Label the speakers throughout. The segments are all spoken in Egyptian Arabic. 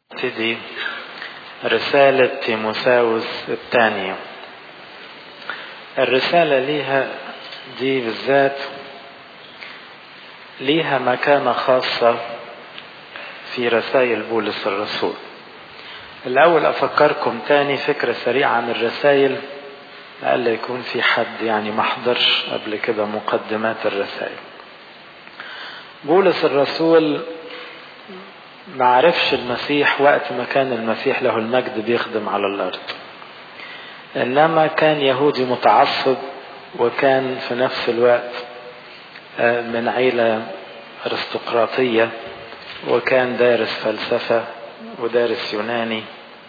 Speaker 1: نبتدي رسالة تيموساوس الثانية الرسالة ليها دي بالذات ليها مكانة خاصة في رسائل بولس الرسول الأول أفكركم تاني فكرة سريعة عن الرسائل لألا يكون في حد يعني محضرش قبل كده مقدمات الرسائل بولس الرسول ما عرفش المسيح وقت ما كان المسيح له المجد بيخدم على الأرض إنما كان يهودي متعصب وكان في نفس الوقت من عيلة أرستقراطية وكان دارس فلسفة ودارس يوناني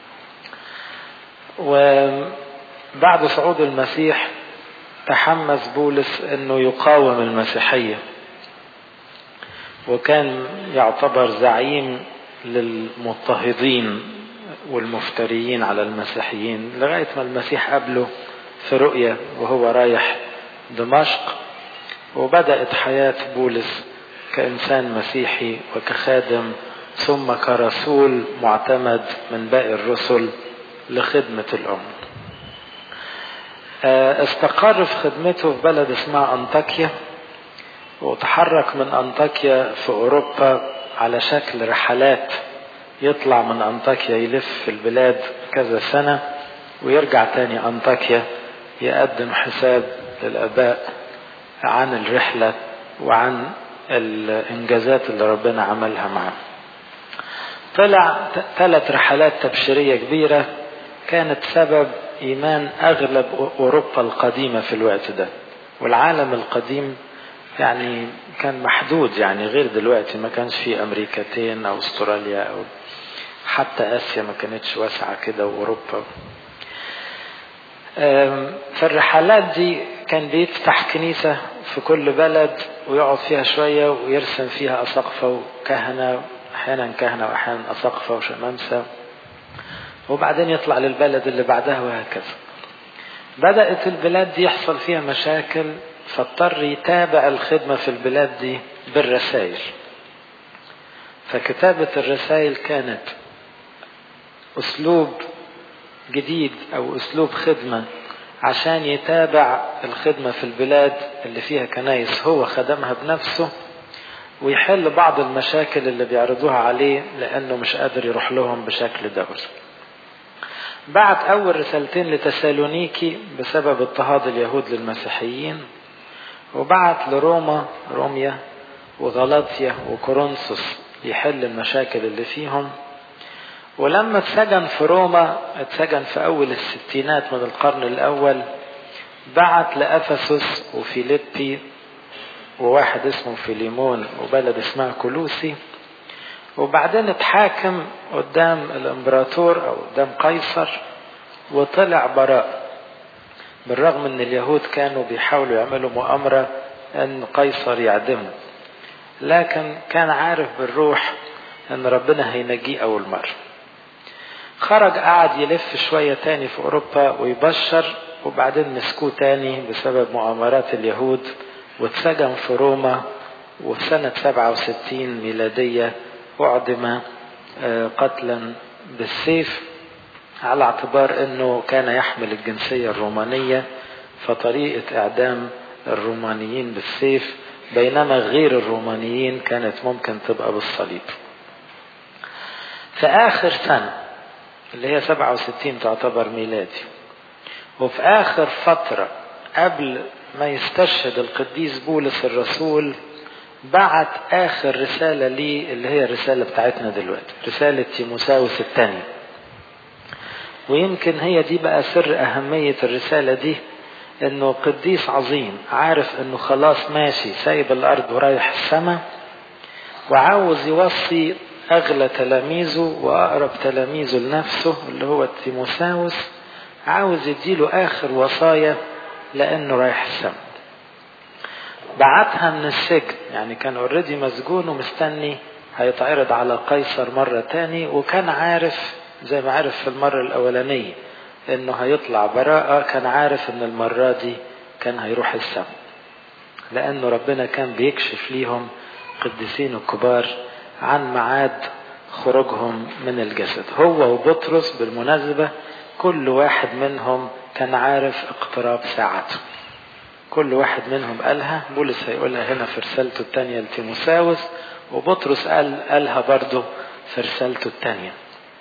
Speaker 1: وبعد صعود المسيح تحمس بولس انه يقاوم المسيحيه وكان يعتبر زعيم للمضطهدين والمفتريين على المسيحيين لغايه ما المسيح قابله في رؤيه وهو رايح دمشق وبدات حياه بولس كانسان مسيحي وكخادم ثم كرسول معتمد من باقي الرسل لخدمة الأمة استقر في خدمته في بلد اسمها أنطاكيا وتحرك من أنطاكيا في أوروبا على شكل رحلات يطلع من أنطاكيا يلف في البلاد كذا سنة ويرجع تاني أنطاكيا يقدم حساب للآباء عن الرحلة وعن الإنجازات اللي ربنا عملها معاه طلع ثلاث رحلات تبشيرية كبيرة كانت سبب إيمان أغلب أوروبا القديمة في الوقت ده والعالم القديم يعني كان محدود يعني غير دلوقتي ما كانش في أمريكتين أو أستراليا أو حتى آسيا ما كانتش واسعة كده وأوروبا فالرحلات دي كان بيفتح كنيسة في كل بلد ويقعد فيها شوية ويرسم فيها أساقفة وكهنة أحيانا كهنة وأحيانا أساقفة وشمامسة وبعدين يطلع للبلد اللي بعدها وهكذا بدأت البلاد دي يحصل فيها مشاكل فاضطر يتابع الخدمة في البلاد دي بالرسائل فكتابة الرسائل كانت أسلوب جديد أو أسلوب خدمة عشان يتابع الخدمة في البلاد اللي فيها كنايس هو خدمها بنفسه ويحل بعض المشاكل اللي بيعرضوها عليه لأنه مش قادر يروح لهم بشكل دوري بعت أول رسالتين لتسالونيكي بسبب اضطهاد اليهود للمسيحيين وبعت لروما روميا وغلاطيا وكورنثوس يحل المشاكل اللي فيهم ولما اتسجن في روما اتسجن في أول الستينات من القرن الأول بعت لأفسس وفيليبي وواحد اسمه فيليمون وبلد اسمها كولوسي وبعدين اتحاكم قدام الامبراطور او قدام قيصر وطلع براء بالرغم ان اليهود كانوا بيحاولوا يعملوا مؤامرة ان قيصر يعدمه لكن كان عارف بالروح ان ربنا هينجيه اول مرة خرج قعد يلف شوية تاني في اوروبا ويبشر وبعدين مسكوه تاني بسبب مؤامرات اليهود واتسجن في روما وفي سنة 67 ميلادية أعدم قتلا بالسيف على اعتبار أنه كان يحمل الجنسية الرومانية فطريقة إعدام الرومانيين بالسيف بينما غير الرومانيين كانت ممكن تبقى بالصليب في آخر سنة اللي هي 67 تعتبر ميلادي وفي آخر فترة قبل ما يستشهد القديس بولس الرسول بعت آخر رسالة لي اللي هي الرسالة بتاعتنا دلوقتي رسالة تيموساوس الثانية ويمكن هي دي بقى سر أهمية الرسالة دي إنه قديس عظيم عارف إنه خلاص ماشي سايب الأرض ورايح السماء وعاوز يوصي أغلى تلاميذه وأقرب تلاميذه لنفسه اللي هو تيموساوس عاوز يديله آخر وصايا لأنه رايح السماء بعتها من السجن يعني كان اوريدي مسجون ومستني هيتعرض على قيصر مرة تاني وكان عارف زي ما عارف في المرة الأولانية إنه هيطلع براءة كان عارف إن المرة دي كان هيروح السماء لأنه ربنا كان بيكشف ليهم قديسين الكبار عن ميعاد خروجهم من الجسد هو وبطرس بالمناسبة كل واحد منهم كان عارف اقتراب ساعته كل واحد منهم قالها بولس هيقولها هنا في رسالته الثانية لتيموساوس وبطرس قال قالها برضه في رسالته الثانية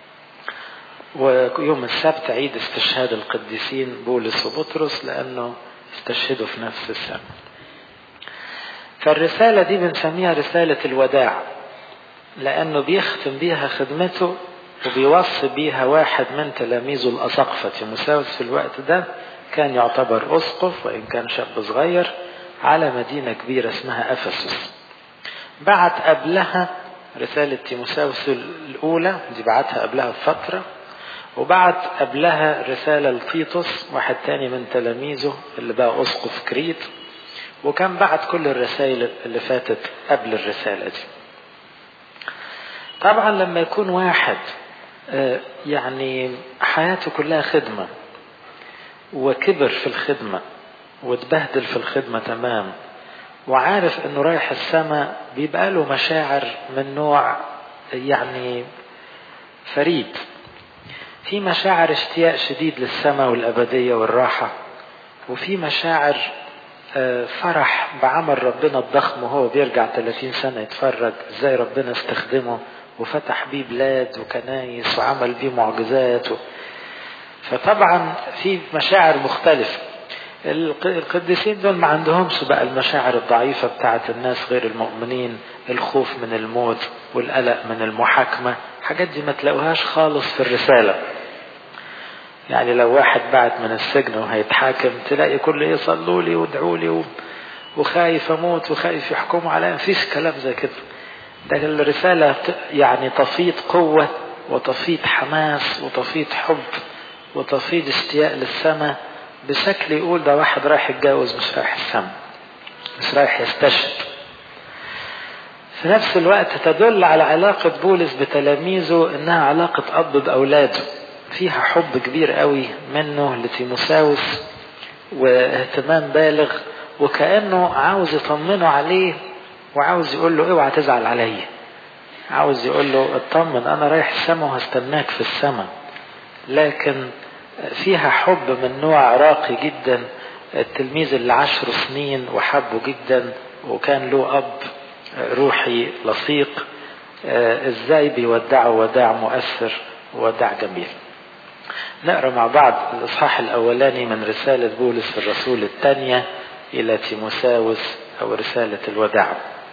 Speaker 1: ويوم السبت عيد استشهاد القديسين بولس وبطرس لأنه استشهدوا في نفس السنة فالرسالة دي بنسميها رسالة الوداع لأنه بيختم بيها خدمته وبيوصي بيها واحد من تلاميذه الأساقفة تيموساوس في الوقت ده كان يعتبر أسقف وإن كان شاب صغير على مدينة كبيرة اسمها أفسس بعت قبلها رسالة تيموساوس الأولى دي بعتها قبلها بفترة وبعت قبلها رسالة لتيتوس واحد تاني من تلاميذه اللي بقى أسقف كريت وكان بعت كل الرسائل اللي فاتت قبل الرسالة دي طبعا لما يكون واحد يعني حياته كلها خدمة وكبر في الخدمة واتبهدل في الخدمة تمام وعارف انه رايح السماء بيبقى له مشاعر من نوع يعني فريد في مشاعر اشتياق شديد للسماء والأبدية والراحة وفي مشاعر فرح بعمل ربنا الضخم وهو بيرجع 30 سنة يتفرج ازاي ربنا استخدمه وفتح بيه بلاد وكنايس وعمل بيه معجزات و... فطبعا في مشاعر مختلفة القديسين دول ما عندهمش بقى المشاعر الضعيفة بتاعت الناس غير المؤمنين الخوف من الموت والقلق من المحاكمة الحاجات دي ما تلاقوهاش خالص في الرسالة يعني لو واحد بعت من السجن وهيتحاكم تلاقي كل ايه صلوا لي وادعوا لي و... وخايف اموت وخايف يحكموا عليا مفيش كلام زي كده ده الرسالة يعني تفيض قوة وتفيض حماس وتفيض حب وتفيض اشتياق للسماء بشكل يقول ده واحد رايح يتجوز مش رايح السماء مش رايح يستشهد في نفس الوقت تدل على علاقة بولس بتلاميذه انها علاقة اب باولاده فيها حب كبير قوي منه لتيموساوس واهتمام بالغ وكأنه عاوز يطمنه عليه وعاوز يقول له اوعى تزعل عليا عاوز يقول له اطمن انا رايح السماء وهستناك في السماء لكن فيها حب من نوع راقي جدا التلميذ اللي عشر سنين وحبه جدا وكان له اب روحي لصيق ازاي بيودعه وداع مؤثر وداع جميل نقرا مع بعض الاصحاح الاولاني من رساله بولس الرسول الثانيه الى تيموساوس او رساله الوداع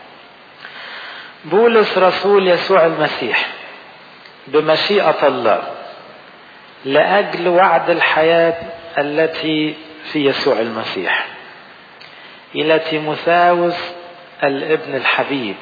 Speaker 1: بولس رسول يسوع المسيح بمشيئه الله لاجل وعد الحياه التي في يسوع المسيح الى تيموثاوس الابن الحبيب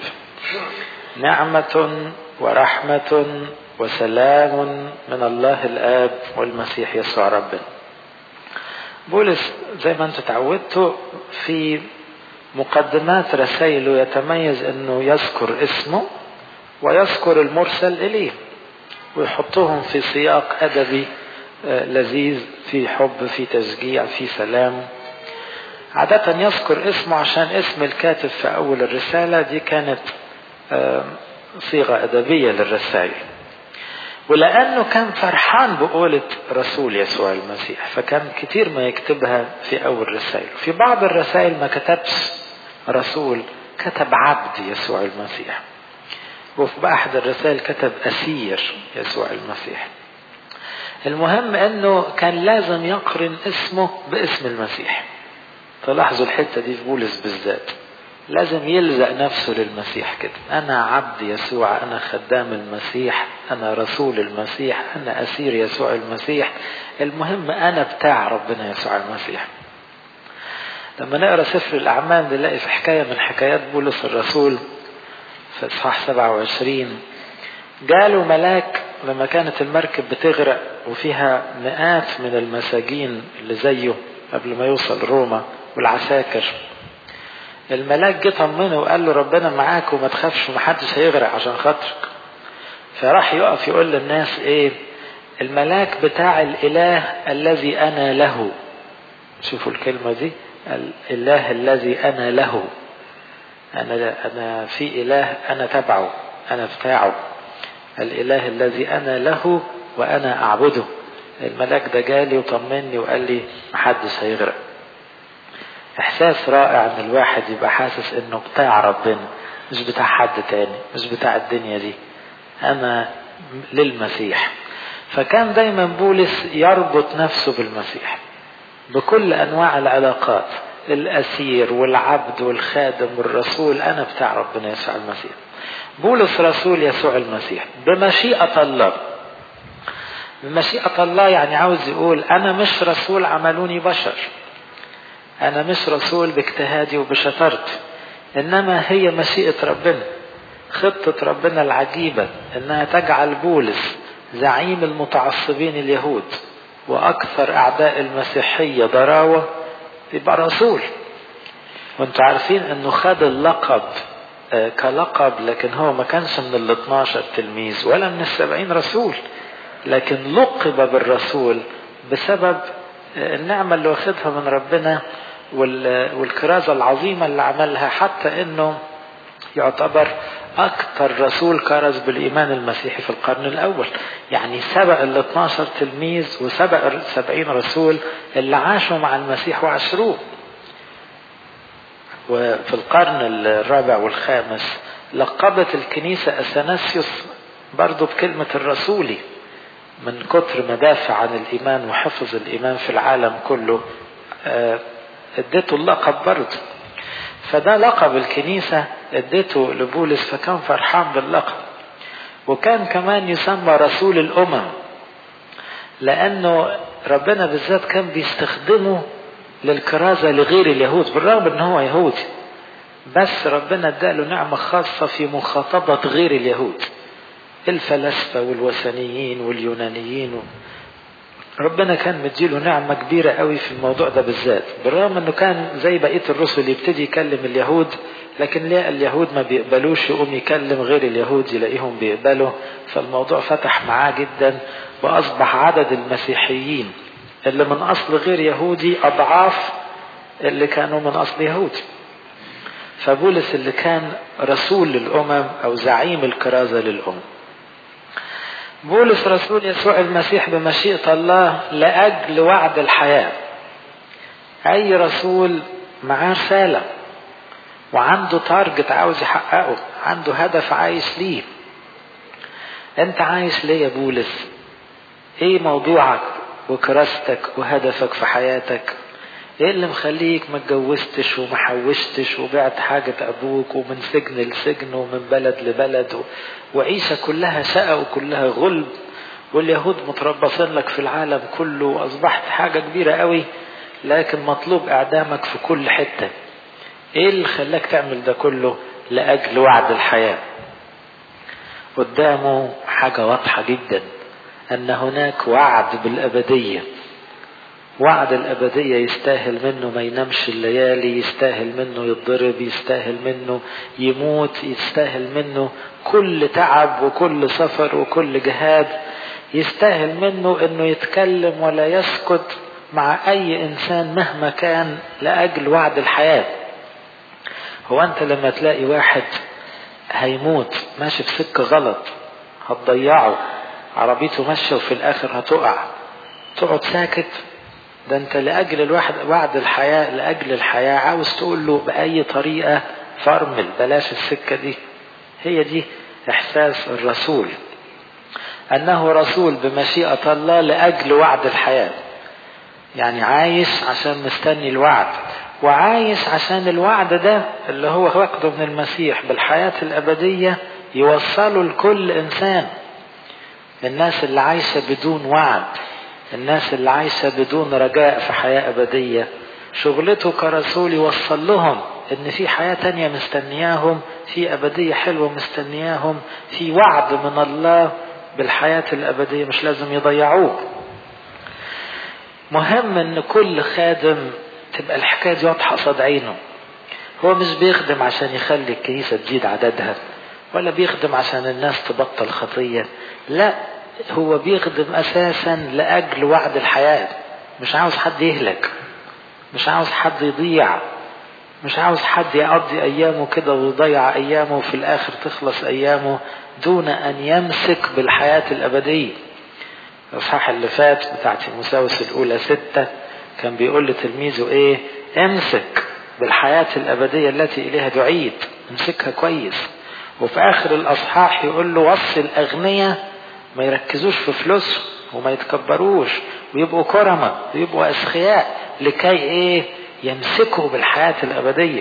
Speaker 1: نعمه ورحمه وسلام من الله الاب والمسيح يسوع ربنا بولس زي ما انتم تعودتوا في مقدمات رسائله يتميز انه يذكر اسمه ويذكر المرسل اليه ويحطهم في سياق ادبي لذيذ في حب في تشجيع في سلام عادة يذكر اسمه عشان اسم الكاتب في أول الرسالة دي كانت صيغة أدبية للرسائل ولأنه كان فرحان بقولة رسول يسوع المسيح فكان كتير ما يكتبها في أول رسائل في بعض الرسائل ما كتبش رسول كتب عبد يسوع المسيح وفي أحد الرسائل كتب أسير يسوع المسيح المهم أنه كان لازم يقرن اسمه باسم المسيح تلاحظوا الحتة دي في بولس بالذات لازم يلزق نفسه للمسيح كده أنا عبد يسوع أنا خدام المسيح أنا رسول المسيح أنا أسير يسوع المسيح المهم أنا بتاع ربنا يسوع المسيح لما نقرا سفر الأعمال نلاقي في حكاية من حكايات بولس الرسول في إصحاح 27 جاله ملاك لما كانت المركب بتغرق وفيها مئات من المساجين اللي زيه قبل ما يوصل روما والعساكر الملاك جه طمنه وقال له ربنا معاك وما تخافش ومحدش هيغرق عشان خاطرك فراح يقف يقول للناس ايه الملاك بتاع الاله الذي انا له شوفوا الكلمه دي الاله الذي انا له انا انا في اله انا تبعه انا بتاعه الإله الذي أنا له وأنا أعبده الملاك ده جالي وطمني وقال لي محدش هيغرق إحساس رائع إن الواحد يبقى حاسس إنه بتاع ربنا مش بتاع حد تاني مش بتاع الدنيا دي أنا للمسيح فكان دايما بولس يربط نفسه بالمسيح بكل أنواع العلاقات الأسير والعبد والخادم والرسول أنا بتاع ربنا يسوع المسيح بولس رسول يسوع المسيح بمشيئة الله بمشيئة الله يعني عاوز يقول أنا مش رسول عملوني بشر أنا مش رسول باجتهادي وبشطارتي إنما هي مشيئة ربنا خطة ربنا العجيبة إنها تجعل بولس زعيم المتعصبين اليهود وأكثر أعداء المسيحية ضراوة يبقى رسول وانتوا عارفين انه خد اللقب كلقب لكن هو ما كانش من ال 12 تلميذ ولا من السبعين رسول لكن لقب بالرسول بسبب النعمة اللي واخدها من ربنا والكرازة العظيمة اللي عملها حتى انه يعتبر أكثر رسول كرز بالإيمان المسيحي في القرن الأول يعني سبق ال 12 تلميذ وسبق ال 70 رسول اللي عاشوا مع المسيح وعشروه وفي القرن الرابع والخامس لقبت الكنيسة أثناسيوس برضو بكلمة الرسولي من كتر ما دافع عن الإيمان وحفظ الإيمان في العالم كله اديته اللقب برضه فده لقب الكنيسة اديته لبولس فكان فرحان باللقب وكان كمان يسمى رسول الأمم لأنه ربنا بالذات كان بيستخدمه للكرازة لغير اليهود بالرغم ان هو يهودي بس ربنا اداله نعمة خاصة في مخاطبة غير اليهود الفلاسفة والوثنيين واليونانيين و... ربنا كان مديله نعمة كبيرة قوي في الموضوع ده بالذات بالرغم انه كان زي بقية الرسل يبتدي يكلم اليهود لكن ليه اليهود ما بيقبلوش يقوم يكلم غير اليهود يلاقيهم بيقبلوا فالموضوع فتح معاه جدا واصبح عدد المسيحيين اللي من اصل غير يهودي اضعاف اللي كانوا من اصل يهودي فبولس اللي كان رسول للامم او زعيم الكرازة للامم بولس رسول يسوع المسيح بمشيئة الله لأجل وعد الحياة أي رسول معاه رسالة وعنده تارجت عاوز يحققه عنده هدف عايش ليه انت عايش ليه يا بولس ايه موضوعك وكراستك وهدفك في حياتك ايه اللي مخليك ما اتجوزتش وما حوشتش وبعت حاجة ابوك ومن سجن لسجن ومن بلد لبلد وعيشة كلها شقة وكلها غلب واليهود متربصين لك في العالم كله واصبحت حاجة كبيرة قوي لكن مطلوب اعدامك في كل حتة ايه اللي خلاك تعمل ده كله لاجل وعد الحياة قدامه حاجة واضحة جدا ان هناك وعد بالابديه وعد الأبدية يستاهل منه ما ينامش الليالي يستاهل منه يتضرب يستاهل منه يموت يستاهل منه كل تعب وكل سفر وكل جهاد يستاهل منه انه يتكلم ولا يسكت مع اي انسان مهما كان لاجل وعد الحياة هو انت لما تلاقي واحد هيموت ماشي في سكة غلط هتضيعه عربيته ماشية وفي الاخر هتقع تقعد ساكت ده انت لاجل الواحد وعد الحياه لاجل الحياه عاوز تقول له باي طريقه فرمل بلاش السكه دي هي دي احساس الرسول انه رسول بمشيئه الله لاجل وعد الحياه يعني عايش عشان مستني الوعد وعايش عشان الوعد ده اللي هو واخده من المسيح بالحياه الابديه يوصله لكل انسان الناس اللي عايشه بدون وعد الناس اللي عايشة بدون رجاء في حياة أبدية شغلته كرسول يوصل لهم إن في حياة تانية مستنياهم في أبدية حلوة مستنياهم في وعد من الله بالحياة الأبدية مش لازم يضيعوه مهم إن كل خادم تبقى الحكاية دي واضحة قصاد عينه هو مش بيخدم عشان يخلي الكنيسة تزيد عددها ولا بيخدم عشان الناس تبطل خطية لا هو بيخدم اساسا لاجل وعد الحياه مش عاوز حد يهلك مش عاوز حد يضيع مش عاوز حد يقضي أيامه كده ويضيع أيامه وفي الآخر تخلص أيامه دون أن يمسك بالحياة الأبدية الإصحاح اللي فات بتاع تيموساوس الأولى ستة كان بيقول لتلميذه إيه امسك بالحياة الأبدية التي إليها دعيت امسكها كويس وفي آخر الأصحاح يقول له وصي الأغنياء ما يركزوش في فلوسهم وما يتكبروش ويبقوا كرمة ويبقوا أسخياء لكي إيه يمسكوا بالحياة الأبدية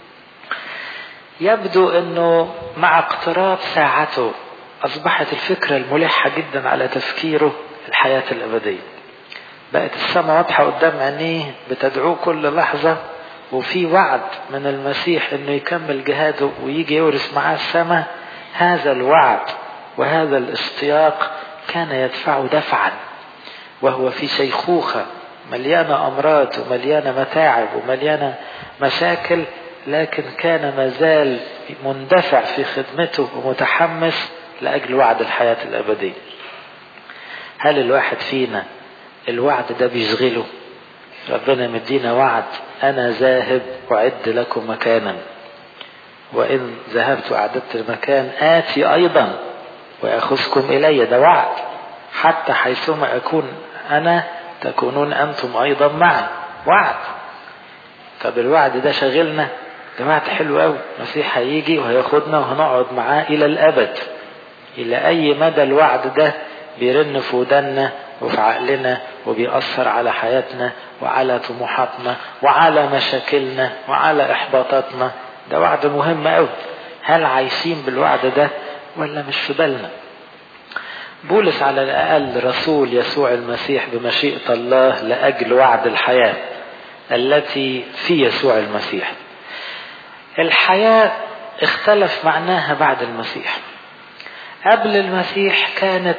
Speaker 1: يبدو أنه مع اقتراب ساعته أصبحت الفكرة الملحة جدا على تفكيره الحياة الأبدية بقت السماء واضحة قدام عينيه بتدعوه كل لحظة وفي وعد من المسيح انه يكمل جهاده ويجي يورث معاه السماء هذا الوعد وهذا الاشتياق كان يدفعه دفعا وهو في شيخوخة مليانة أمراض ومليانة متاعب ومليانة مشاكل لكن كان مازال مندفع في خدمته ومتحمس لأجل وعد الحياة الأبدية هل الواحد فينا الوعد ده بيشغله ربنا مدينا وعد أنا ذاهب أعد لكم مكانا وإن ذهبت وأعددت المكان آتي أيضا وأخذكم إلي ده وعد حتى حيثما أكون أنا تكونون أنتم أيضا معي وعد طب الوعد ده شغلنا ده وعد حلو قوي المسيح هيجي وهياخدنا وهنقعد معاه إلى الأبد إلى أي مدى الوعد ده بيرن في ودنا وفي عقلنا وبيأثر على حياتنا وعلى طموحاتنا وعلى مشاكلنا وعلى إحباطاتنا ده وعد مهم قوي هل عايشين بالوعد ده ولا مش في بالنا بولس على الأقل رسول يسوع المسيح بمشيئة الله لأجل وعد الحياة التي في يسوع المسيح الحياة اختلف معناها بعد المسيح قبل المسيح كانت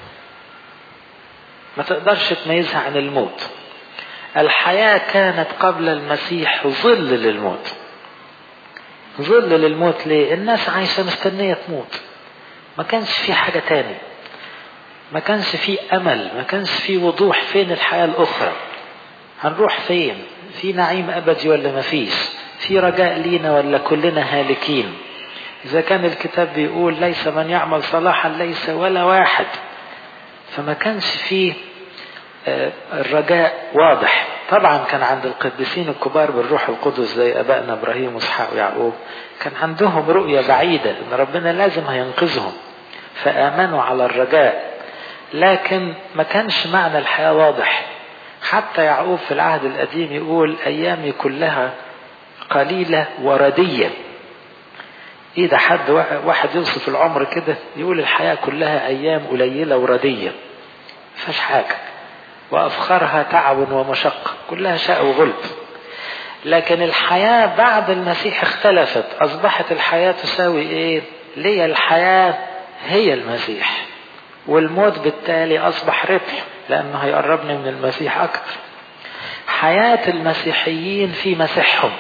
Speaker 1: ما تقدرش تميزها عن الموت الحياة كانت قبل المسيح ظل للموت ظل للموت ليه الناس عايشة مستنية تموت ما كانش في حاجة تاني ما كانش في أمل ما كانش في وضوح فين الحياة الأخرى هنروح فين في نعيم أبدي ولا ما فيش في رجاء لينا ولا كلنا هالكين إذا كان الكتاب بيقول ليس من يعمل صلاحا ليس ولا واحد فما كانش فيه الرجاء واضح طبعا كان عند القديسين الكبار بالروح القدس زي ابائنا ابراهيم واسحاق ويعقوب كان عندهم رؤيه بعيده ان ربنا لازم هينقذهم فامنوا على الرجاء لكن ما كانش معنى الحياه واضح حتى يعقوب في العهد القديم يقول ايامي كلها قليله ورديه ايه ده حد واحد يوصف العمر كده يقول الحياه كلها ايام قليله ورديه فيهاش حاجه وأفخرها تعب ومشقة كلها شاء وغلب لكن الحياة بعد المسيح اختلفت أصبحت الحياة تساوي إيه لي الحياة هي المسيح والموت بالتالي أصبح ربح لأنه هيقربني من المسيح أكثر حياة المسيحيين في مسيحهم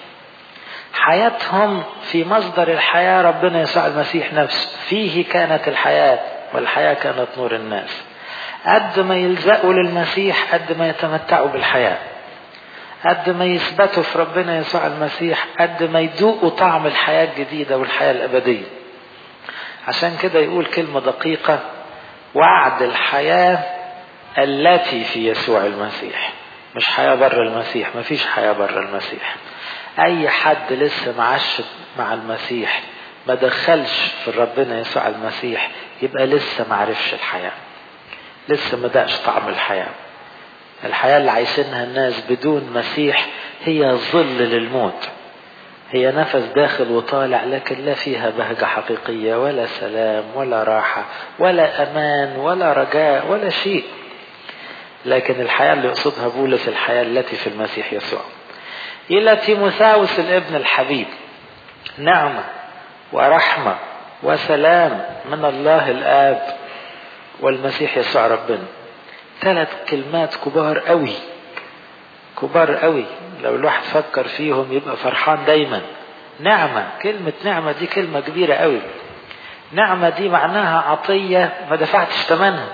Speaker 1: حياتهم في مصدر الحياة ربنا يسوع المسيح نفسه فيه كانت الحياة والحياة كانت نور الناس قد ما يلزقوا للمسيح قد ما يتمتعوا بالحياة قد ما يثبتوا في ربنا يسوع المسيح قد ما يذوقوا طعم الحياة الجديدة والحياة الأبدية عشان كده يقول كلمة دقيقة وعد الحياة التي في يسوع المسيح مش حياة بره المسيح مفيش حياة بره المسيح أي حد لسه معاش مع المسيح ما دخلش في ربنا يسوع المسيح يبقى لسه معرفش الحياه لسه ما دقش طعم الحياة الحياة اللي عايشينها الناس بدون مسيح هي ظل للموت هي نفس داخل وطالع لكن لا فيها بهجة حقيقية ولا سلام ولا راحة ولا أمان ولا رجاء ولا شيء لكن الحياة اللي يقصدها بولس الحياة التي في المسيح يسوع إلى تيموثاوس الابن الحبيب نعمة ورحمة وسلام من الله الآب والمسيح يسوع ربنا ثلاث كلمات كبار قوي كبار قوي لو الواحد فكر فيهم يبقى فرحان دايما نعمة كلمة نعمة دي كلمة كبيرة قوي نعمة دي معناها عطية ما دفعتش ثمنها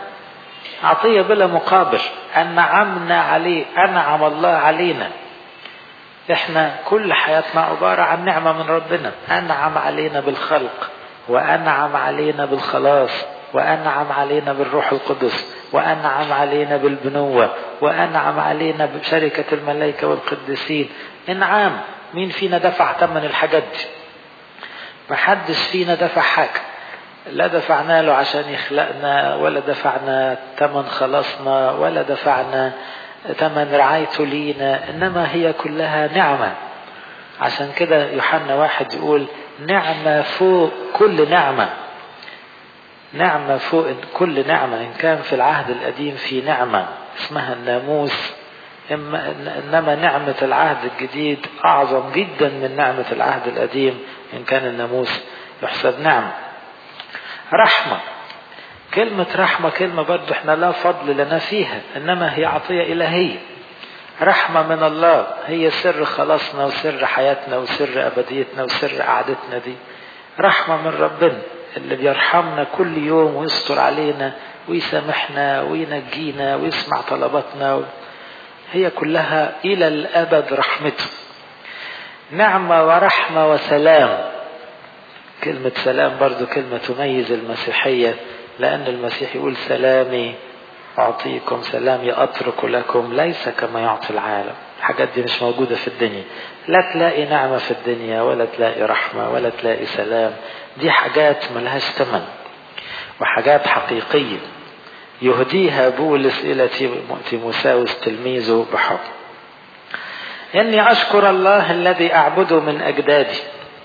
Speaker 1: عطية بلا مقابل أنعمنا عليه أنعم الله علينا احنا كل حياتنا عبارة عن نعمة من ربنا أنعم علينا بالخلق وأنعم علينا بالخلاص وأنعم علينا بالروح القدس وأنعم علينا بالبنوة وأنعم علينا بشركة الملائكة والقديسين إنعام مين فينا دفع ثمن الحاجات دي محدش فينا دفع حاجة لا دفعنا له عشان يخلقنا ولا دفعنا ثمن خلاصنا ولا دفعنا ثمن رعايته لينا إنما هي كلها نعمة عشان كده يوحنا واحد يقول نعمة فوق كل نعمة نعمة فوق كل نعمة إن كان في العهد القديم في نعمة اسمها الناموس إنما نعمة العهد الجديد أعظم جدا من نعمة العهد القديم إن كان الناموس يحسب نعمة رحمة كلمة رحمة كلمة برضو احنا لا فضل لنا فيها إنما هي عطية إلهية رحمة من الله هي سر خلاصنا وسر حياتنا وسر أبديتنا وسر قعدتنا دي رحمة من ربنا اللي بيرحمنا كل يوم ويستر علينا ويسامحنا وينجينا ويسمع طلباتنا هي كلها إلى الأبد رحمته نعمة ورحمة وسلام كلمة سلام برضو كلمة تميز المسيحية لأن المسيح يقول سلامي أعطيكم سلامي أترك لكم ليس كما يعطي العالم الحاجات دي مش موجودة في الدنيا لا تلاقي نعمة في الدنيا ولا تلاقي رحمة ولا تلاقي سلام دي حاجات ملهاش ثمن وحاجات حقيقية يهديها بولس إلى تيموساوس تلميذه بحب إني أشكر الله الذي أعبده من أجدادي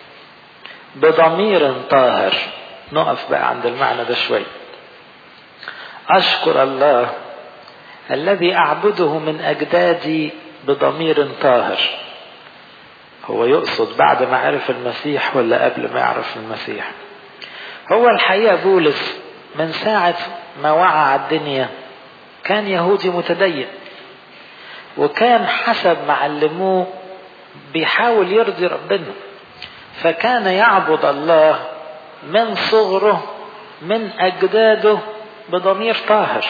Speaker 1: بضمير طاهر نقف بقى عند المعنى ده شوي أشكر الله الذي أعبده من أجدادي بضمير طاهر هو يقصد بعد ما عرف المسيح ولا قبل ما يعرف المسيح هو الحقيقة بولس من ساعة ما وعى الدنيا كان يهودي متدين وكان حسب ما علموه بيحاول يرضي ربنا فكان يعبد الله من صغره من أجداده بضمير طاهر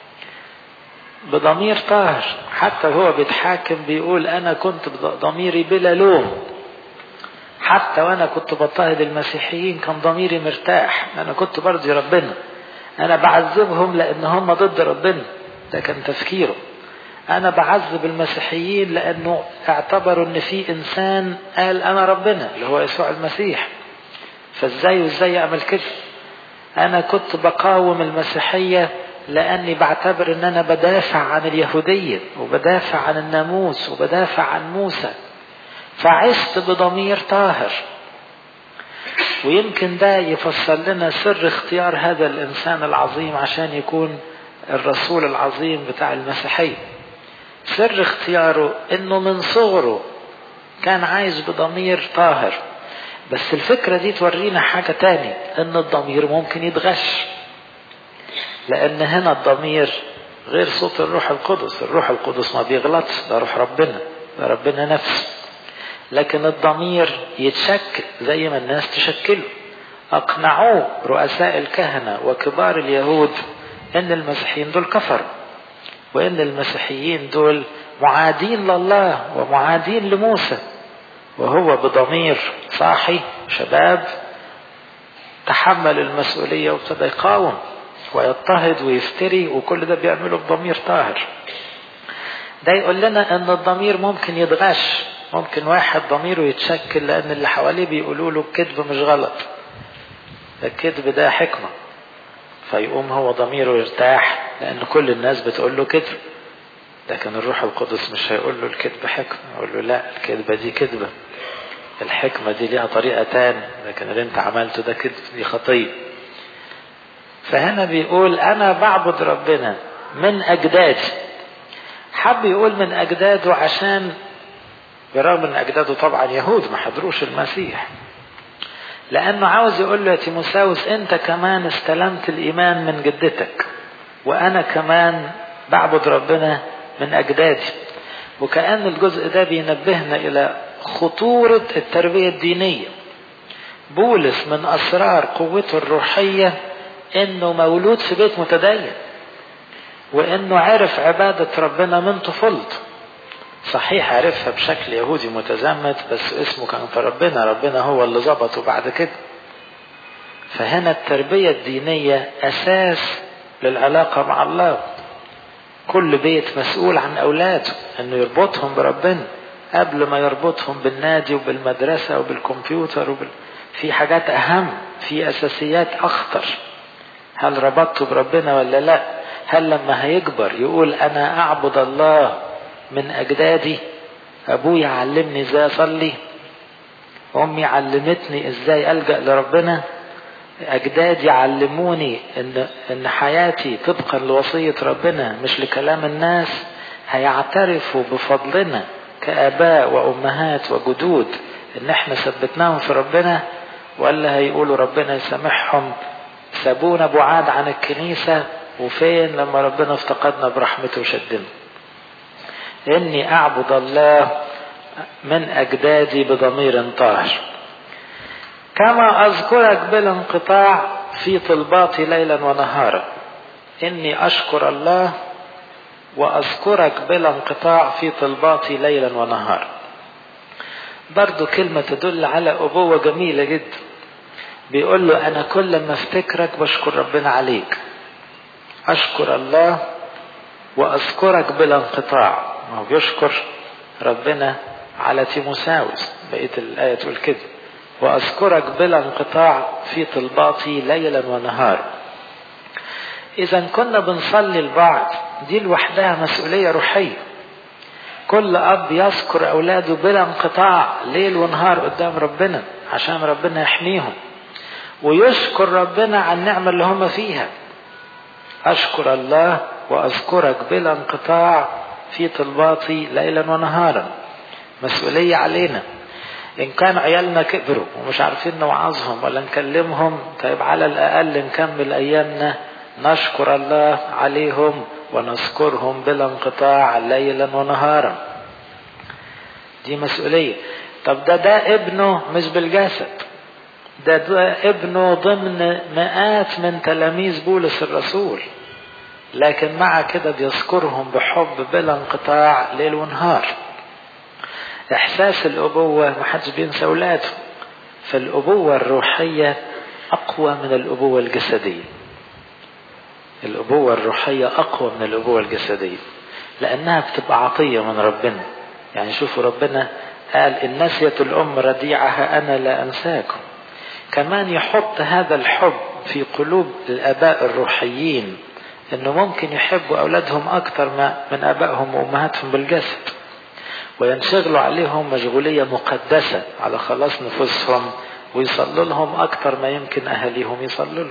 Speaker 1: بضمير طاهر حتى هو بيتحاكم بيقول أنا كنت بضميري بلا لوم حتى وأنا كنت بضطهد المسيحيين كان ضميري مرتاح أنا كنت برضي ربنا أنا بعذبهم لأن هم ضد ربنا ده كان تفكيره أنا بعذب المسيحيين لأنه اعتبروا إن في إنسان قال أنا ربنا اللي هو يسوع المسيح فإزاي وإزاي أعمل كده أنا كنت بقاوم المسيحية لأني بعتبر إن أنا بدافع عن اليهودية وبدافع عن الناموس وبدافع عن موسى فعشت بضمير طاهر ويمكن ده يفسر لنا سر اختيار هذا الإنسان العظيم عشان يكون الرسول العظيم بتاع المسيحية سر اختياره انه من صغره كان عايش بضمير طاهر بس الفكرة دي تورينا حاجة تاني ان الضمير ممكن يتغش لان هنا الضمير غير صوت الروح القدس الروح القدس ما بيغلطش ده روح ربنا ده ربنا نفسه لكن الضمير يتشكل زي ما الناس تشكله اقنعوه رؤساء الكهنة وكبار اليهود ان المسيحيين دول كفروا وان المسيحيين دول معادين لله ومعادين لموسى وهو بضمير صاحي شباب تحمل المسؤولية وابتدى يقاوم ويضطهد ويفتري وكل ده بيعمله بضمير طاهر ده يقول لنا ان الضمير ممكن يتغش ممكن واحد ضميره يتشكل لان اللي حواليه بيقولوا له الكذب مش غلط الكذب ده حكمه فيقوم هو ضميره يرتاح لأن كل الناس بتقول له كذب لكن الروح القدس مش هيقول له الكذب حكمة يقول له لا الكذبة دي كذبة الحكمة دي ليها طريقة تاني لكن اللي انت عملته ده كذب دي خطية فهنا بيقول أنا بعبد ربنا من أجدادي حب يقول من أجداده عشان برغم ان أجداده طبعا يهود ما حضروش المسيح لأنه عاوز يقول له يا تيموساوس أنت كمان استلمت الإيمان من جدتك وأنا كمان بعبد ربنا من أجدادي وكأن الجزء ده بينبهنا إلى خطورة التربية الدينية بولس من أسرار قوته الروحية إنه مولود في بيت متدين وإنه عرف عبادة ربنا من طفولته صحيح عرفها بشكل يهودي متزمت بس اسمه كان في ربنا ربنا هو اللي ظبطه بعد كده فهنا التربية الدينية أساس للعلاقة مع الله كل بيت مسؤول عن أولاده أنه يربطهم بربنا قبل ما يربطهم بالنادي وبالمدرسة وبالكمبيوتر وبال... في حاجات أهم في أساسيات أخطر هل ربطته بربنا ولا لا هل لما هيكبر يقول أنا أعبد الله من أجدادي أبوي علمني إزاي أصلي أمي علمتني إزاي ألجأ لربنا أجدادي علموني إن إن حياتي طبقا لوصية ربنا مش لكلام الناس هيعترفوا بفضلنا كآباء وأمهات وجدود إن إحنا ثبتناهم في ربنا ولا هيقولوا ربنا يسامحهم سابونا بعاد عن الكنيسة وفين لما ربنا افتقدنا برحمته وشدنا إني أعبد الله من أجدادي بضمير طاهر كما أذكرك بلا انقطاع في طلباتي ليلا ونهارا إني أشكر الله وأذكرك بلا انقطاع في طلباتي ليلا ونهارا برضو كلمة تدل على أبوة جميلة جدا بيقول له أنا كل ما افتكرك بشكر ربنا عليك أشكر الله وأذكرك بلا انقطاع ما هو بيشكر ربنا على تيموساوس بقية الآية تقول كده وأذكرك بلا انقطاع في طلباتي ليلا ونهارا إذا كنا بنصلي لبعض دي لوحدها مسؤولية روحية كل أب يذكر أولاده بلا انقطاع ليل ونهار قدام ربنا عشان ربنا يحميهم ويشكر ربنا على النعمة اللي هم فيها أشكر الله وأذكرك بلا انقطاع في طلباتي ليلا ونهارا مسؤولية علينا إن كان عيالنا كبروا ومش عارفين نوعظهم ولا نكلمهم طيب على الأقل نكمل أيامنا نشكر الله عليهم ونذكرهم بلا انقطاع ليلا ونهارا دي مسؤولية طب ده ده ابنه مش بالجسد ده, ده ابنه ضمن مئات من تلاميذ بولس الرسول لكن مع كده بيذكرهم بحب بلا انقطاع ليل ونهار احساس الابوه محدش بينسى اولاده فالابوه الروحيه اقوى من الابوه الجسديه الابوه الروحيه اقوى من الابوه الجسديه لانها بتبقى عطيه من ربنا يعني شوفوا ربنا قال ان نسيت الام رضيعها انا لا انساكم كمان يحط هذا الحب في قلوب الاباء الروحيين انه ممكن يحبوا اولادهم اكتر ما من ابائهم وامهاتهم بالجسد وينشغلوا عليهم مشغولية مقدسة على خلاص نفوسهم ويصلوا لهم أكتر ما يمكن أهاليهم يصلوا لهم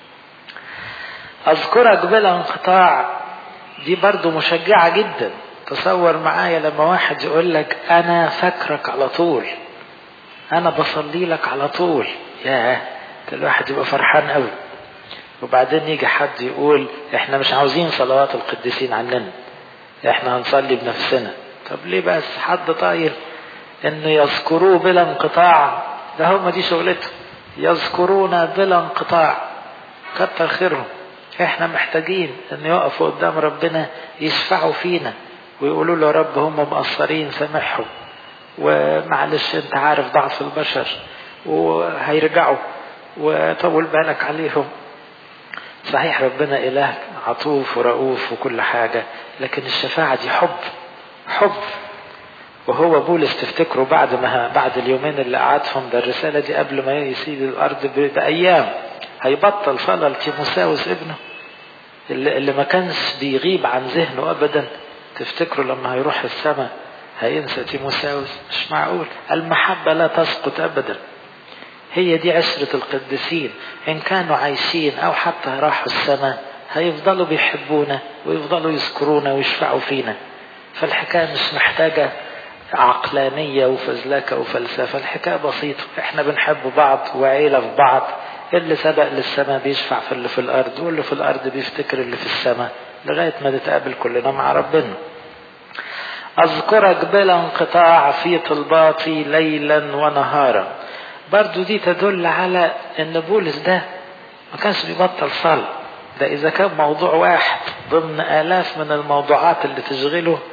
Speaker 1: أذكرك بلا انقطاع دي برضو مشجعة جدا تصور معايا لما واحد يقول لك أنا فاكرك على طول أنا بصلي لك على طول ياه الواحد يبقى فرحان قوي وبعدين يجي حد يقول احنا مش عاوزين صلوات القديسين عننا احنا هنصلي بنفسنا طب ليه بس حد طاير انه يذكروه بلا انقطاع ده هم دي شغلتهم يذكرونا بلا انقطاع كتر خيرهم احنا محتاجين ان يقفوا قدام ربنا يشفعوا فينا ويقولوا له يا رب هم مقصرين سامحهم ومعلش انت عارف ضعف البشر وهيرجعوا وطول بالك عليهم صحيح ربنا اله عطوف ورؤوف وكل حاجة لكن الشفاعة دي حب حب وهو بولس تفتكروا بعد ما بعد اليومين اللي قعدهم ده الرسالة دي قبل ما يسيب الأرض بأيام هيبطل صلاة لتيموساوس ابنه اللي, اللي ما كانش بيغيب عن ذهنه أبدا تفتكروا لما هيروح السماء هينسى تيموساوس مش معقول المحبة لا تسقط أبدا هي دي عشرة القديسين إن كانوا عايشين أو حتى راحوا السماء هيفضلوا بيحبونا ويفضلوا يذكرونا ويشفعوا فينا فالحكاية مش محتاجة عقلانية وفزلكة وفلسفة الحكاية بسيطة احنا بنحب بعض وعيلة في بعض اللي سبق للسماء بيشفع في اللي في الأرض واللي في الأرض بيفتكر اللي في السماء لغاية ما نتقابل كلنا مع ربنا أذكرك بلا انقطاع في طلباتي ليلا ونهارا برضو دي تدل على ان بولس ده ما كانش بيبطل صلاة ده اذا كان موضوع واحد ضمن الاف من الموضوعات اللي تشغله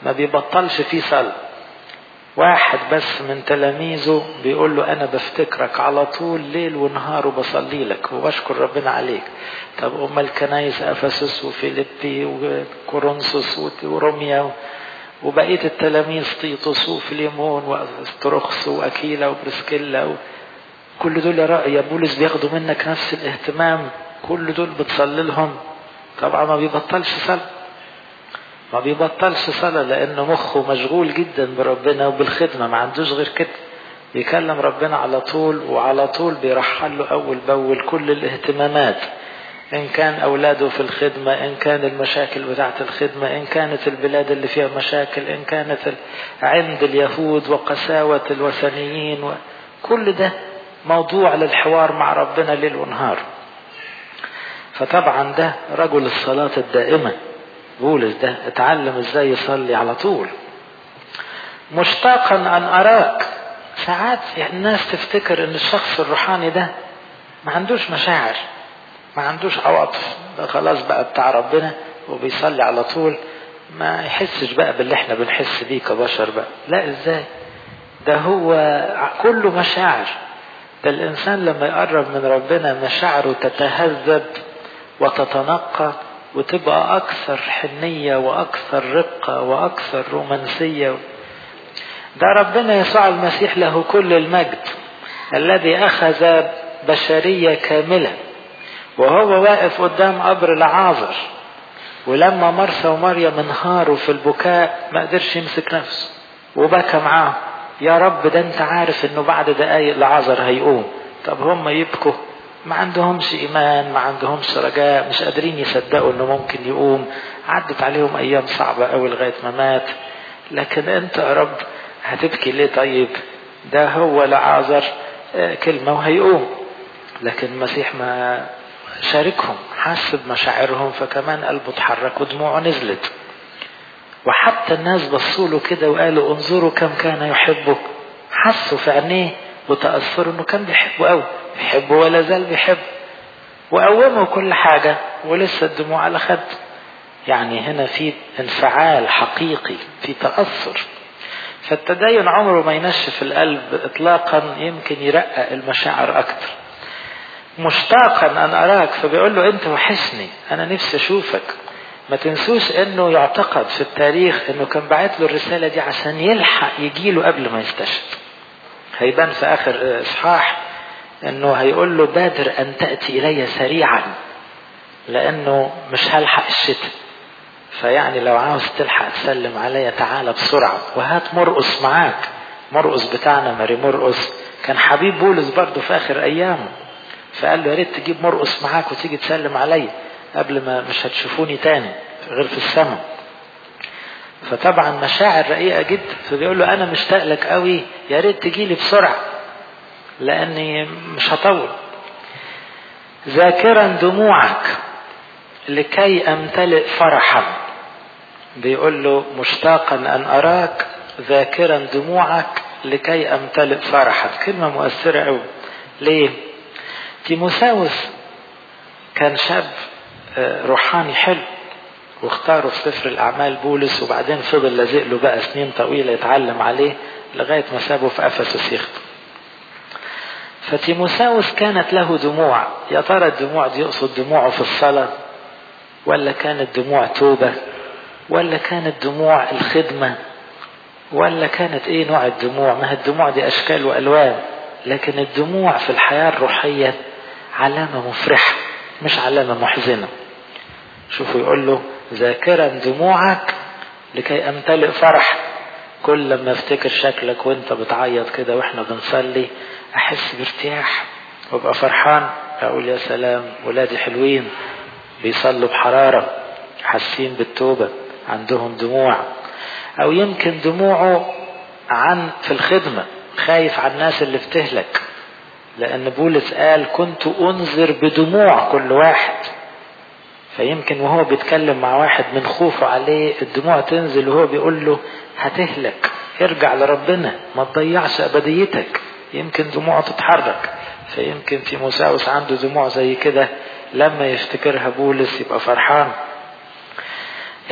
Speaker 1: ما بيبطلش فيه صلاة واحد بس من تلاميذه بيقول له انا بفتكرك على طول ليل ونهار وبصلي لك وبشكر ربنا عليك طب امال الكنايس افسس وفيليبي وكورنثوس وروميا وبقيه التلاميذ تيتوس وفليمون واسترخس واكيلا وبرسكيلا و... كل دول يا رأي يا بولس بياخدوا منك نفس الاهتمام كل دول بتصلي لهم طبعا ما بيبطلش صلاه ما بيبطلش صلاة لأنه مخه مشغول جدا بربنا وبالخدمة ما عندوش غير كده بيكلم ربنا على طول وعلى طول بيرحل له أول بأول كل الاهتمامات إن كان أولاده في الخدمة إن كان المشاكل بتاعة الخدمة إن كانت البلاد اللي فيها مشاكل إن كانت عند اليهود وقساوة الوثنيين كل ده موضوع للحوار مع ربنا ليل ونهار فطبعا ده رجل الصلاة الدائمة بولس ده اتعلم ازاي يصلي على طول مشتاقا ان اراك ساعات الناس تفتكر ان الشخص الروحاني ده ما عندوش مشاعر ما عندوش عواطف ده خلاص بقى بتاع ربنا وبيصلي على طول ما يحسش بقى باللي احنا بنحس بيه كبشر بقى لا ازاي ده هو كله مشاعر ده الانسان لما يقرب من ربنا مشاعره تتهذب وتتنقى وتبقى أكثر حنية وأكثر رقة وأكثر رومانسية ده ربنا يسوع المسيح له كل المجد الذي أخذ بشرية كاملة وهو واقف قدام قبر العازر ولما مرسى ومريم انهاروا في البكاء ما قدرش يمسك نفسه وبكى معاهم يا رب ده انت عارف انه بعد دقايق العازر هيقوم طب هم يبكوا ما عندهمش ايمان ما عندهمش رجاء مش قادرين يصدقوا انه ممكن يقوم عدت عليهم ايام صعبة قوي لغاية ما مات لكن انت يا رب هتبكي ليه طيب ده هو لعازر كلمة وهيقوم لكن المسيح ما شاركهم حس بمشاعرهم فكمان قلبه اتحرك ودموعه نزلت وحتى الناس بصوا له كده وقالوا انظروا كم كان يحبه حسوا في عينيه وتأثروا انه كان بيحبه قوي بيحبه ولا زال بيحبه وقوموا كل حاجة ولسه الدموع على خد يعني هنا في انفعال حقيقي في تأثر فالتدين عمره ما ينشف القلب اطلاقا يمكن يرقق المشاعر اكتر مشتاقا ان اراك فبيقول له انت وحشني انا نفسي اشوفك ما تنسوش انه يعتقد في التاريخ انه كان باعت له الرساله دي عشان يلحق يجيله قبل ما يستشهد هيبان في اخر اصحاح انه هيقول له بادر ان تاتي الي سريعا لانه مش هلحق الشتاء فيعني لو عاوز تلحق تسلم عليا تعالى بسرعه وهات مرقص معاك مرقص بتاعنا ماري مرقص كان حبيب بولس برضه في اخر ايامه فقال له يا ريت تجيب مرقص معاك وتيجي تسلم عليا قبل ما مش هتشوفوني تاني غير في السماء فطبعا مشاعر رقيقه جدا فبيقول له انا مشتاق لك قوي يا ريت تجي لي بسرعه لاني مش هطول ذاكرا دموعك لكي امتلئ فرحا بيقول له مشتاقا ان اراك ذاكرا دموعك لكي امتلئ فرحا كلمه مؤثره قوي ليه تيموساوس كان شاب روحاني حلو واختاروا في سفر الأعمال بولس وبعدين فضل لازق له بقى سنين طويلة يتعلم عليه لغاية ما سابه في أفسس يخطب فتيموساوس كانت له دموع يا ترى الدموع دي يقصد دموعه في الصلاة ولا كانت دموع توبة ولا كانت دموع الخدمة ولا كانت ايه نوع الدموع ما هي الدموع دي اشكال والوان لكن الدموع في الحياة الروحية علامة مفرحة مش علامة محزنة شوفوا يقول له ذاكرا دموعك لكي امتلئ فرح كل لما افتكر شكلك وانت بتعيط كده واحنا بنصلي احس بارتياح وابقى فرحان اقول يا سلام ولادي حلوين بيصلوا بحرارة حاسين بالتوبة عندهم دموع او يمكن دموعه عن في الخدمة خايف على الناس اللي بتهلك لأن بولس قال كنت أنذر بدموع كل واحد فيمكن وهو بيتكلم مع واحد من خوفه عليه الدموع تنزل وهو بيقول له هتهلك ارجع لربنا ما تضيعش أبديتك يمكن دموعه تتحرك فيمكن تيموساوس عنده دموع زي كده لما يفتكرها بولس يبقى فرحان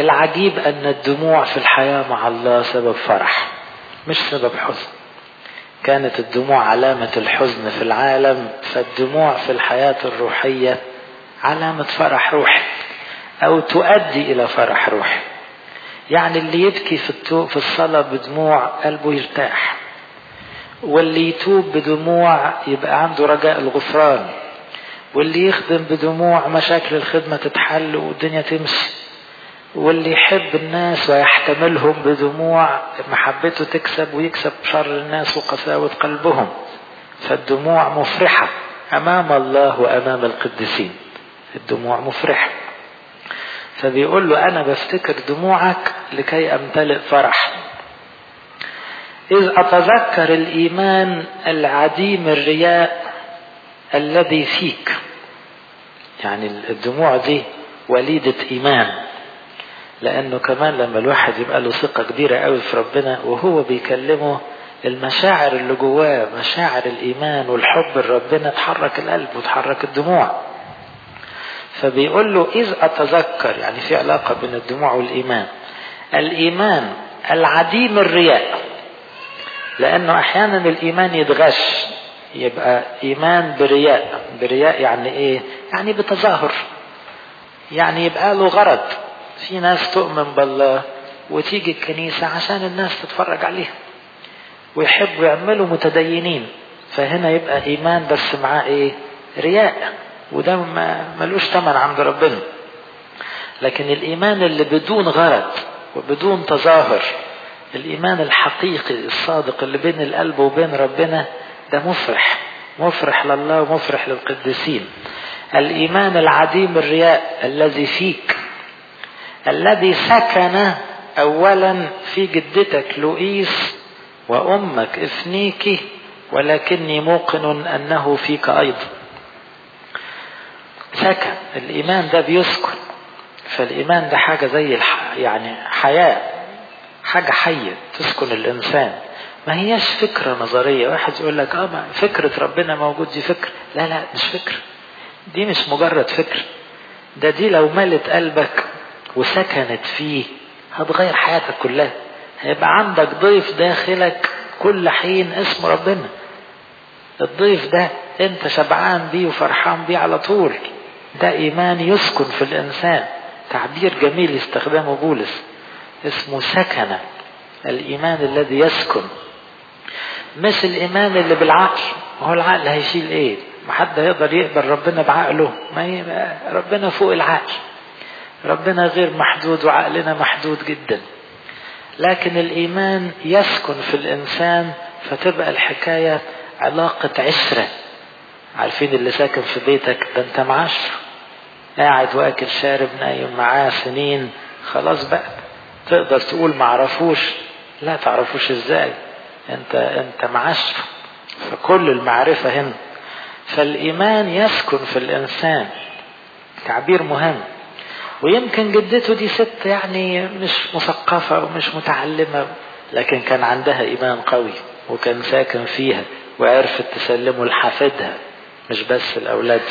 Speaker 1: العجيب أن الدموع في الحياة مع الله سبب فرح مش سبب حزن كانت الدموع علامة الحزن في العالم فالدموع في الحياة الروحية علامة فرح روحي أو تؤدي إلى فرح روحي يعني اللي يبكي في التو في الصلاة بدموع قلبه يرتاح واللي يتوب بدموع يبقى عنده رجاء الغفران واللي يخدم بدموع مشاكل الخدمة تتحل والدنيا تمشي واللي يحب الناس ويحتملهم بدموع محبته تكسب ويكسب شر الناس وقساوة قلبهم فالدموع مفرحة أمام الله وأمام القديسين الدموع مفرحة فبيقول له أنا بفتكر دموعك لكي أمتلئ فرح إذ أتذكر الإيمان العديم الرياء الذي فيك يعني الدموع دي وليدة إيمان لأنه كمان لما الواحد يبقى له ثقة كبيرة قوي في ربنا وهو بيكلمه المشاعر اللي جواه مشاعر الإيمان والحب لربنا تحرك القلب وتحرك الدموع فبيقول له إذ أتذكر يعني في علاقة بين الدموع والإيمان الإيمان العديم الرياء لأنه أحيانا الإيمان يتغش يبقى إيمان برياء برياء يعني إيه يعني بتظاهر يعني يبقى له غرض في ناس تؤمن بالله وتيجي الكنيسة عشان الناس تتفرج عليها ويحبوا يعملوا متدينين فهنا يبقى إيمان بس معاه إيه رياء وده ما ملوش ثمن عند ربنا لكن الإيمان اللي بدون غرض وبدون تظاهر الإيمان الحقيقي الصادق اللي بين القلب وبين ربنا ده مفرح مفرح لله ومفرح للقديسين الإيمان العديم الرياء الذي فيك الذي سكن أولا في جدتك لؤيس وأمك إفنيكي ولكني موقن أنه فيك أيضا سكن الإيمان ده بيسكن فالإيمان ده حاجة زي الح... يعني حياة حاجة حية تسكن الإنسان ما هياش فكرة نظرية واحد يقول لك اه ما فكرة ربنا موجود دي فكرة لا لا مش فكرة دي مش مجرد فكرة ده دي لو ملت قلبك وسكنت فيه هتغير حياتك كلها هيبقى عندك ضيف داخلك كل حين اسمه ربنا الضيف ده انت شبعان بيه وفرحان بيه على طول ده ايمان يسكن في الانسان تعبير جميل يستخدمه بولس اسمه سكن الايمان الذي يسكن مش الايمان اللي بالعقل هو العقل هيشيل ايه ما حد هيقدر يقبل ربنا بعقله ما هي ربنا فوق العقل ربنا غير محدود وعقلنا محدود جدا لكن الايمان يسكن في الانسان فتبقى الحكايه علاقه عشره عارفين اللي ساكن في بيتك ده انت معاشره قاعد واكل شارب نايم معاه سنين خلاص بقى تقدر تقول معرفوش لا تعرفوش ازاي انت انت معاشره فكل المعرفه هنا فالايمان يسكن في الانسان تعبير مهم ويمكن جدته دي ست يعني مش مثقفة ومش متعلمة لكن كان عندها إيمان قوي وكان ساكن فيها وعرفت تسلمه لحفيدها مش بس الأولاد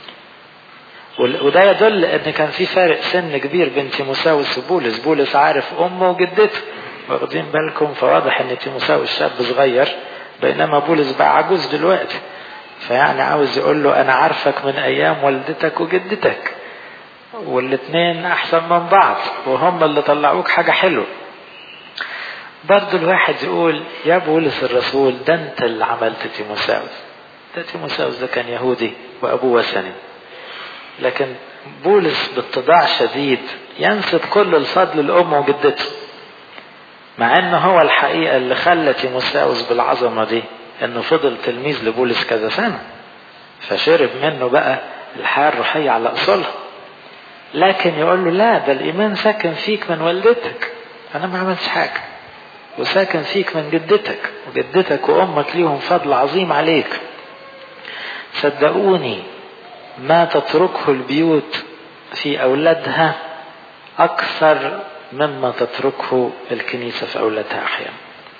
Speaker 1: وده يدل ان كان في فارق سن كبير بين تيموساوس وبولس بولس عارف امه وجدته واخدين بالكم فواضح ان تيموساوس شاب صغير بينما بولس بقى عجوز دلوقتي فيعني عاوز يقول له انا عارفك من ايام والدتك وجدتك والاتنين احسن من بعض وهم اللي طلعوك حاجة حلوة برضو الواحد يقول يا بولس الرسول ده انت اللي عملت تيموساوس ده تيموساوس ده كان يهودي وابوه وثني لكن بولس باتضاع شديد ينسب كل الفضل لامه وجدته مع انه هو الحقيقة اللي خلى تيموساوس بالعظمة دي انه فضل تلميذ لبولس كذا سنة فشرب منه بقى الحياة الروحية على اصولها لكن يقول له لا ده الإيمان ساكن فيك من والدتك أنا ما عملتش حاجة وساكن فيك من جدتك وجدتك وأمك ليهم فضل عظيم عليك صدقوني ما تتركه البيوت في أولادها أكثر مما تتركه الكنيسة في أولادها أحيانا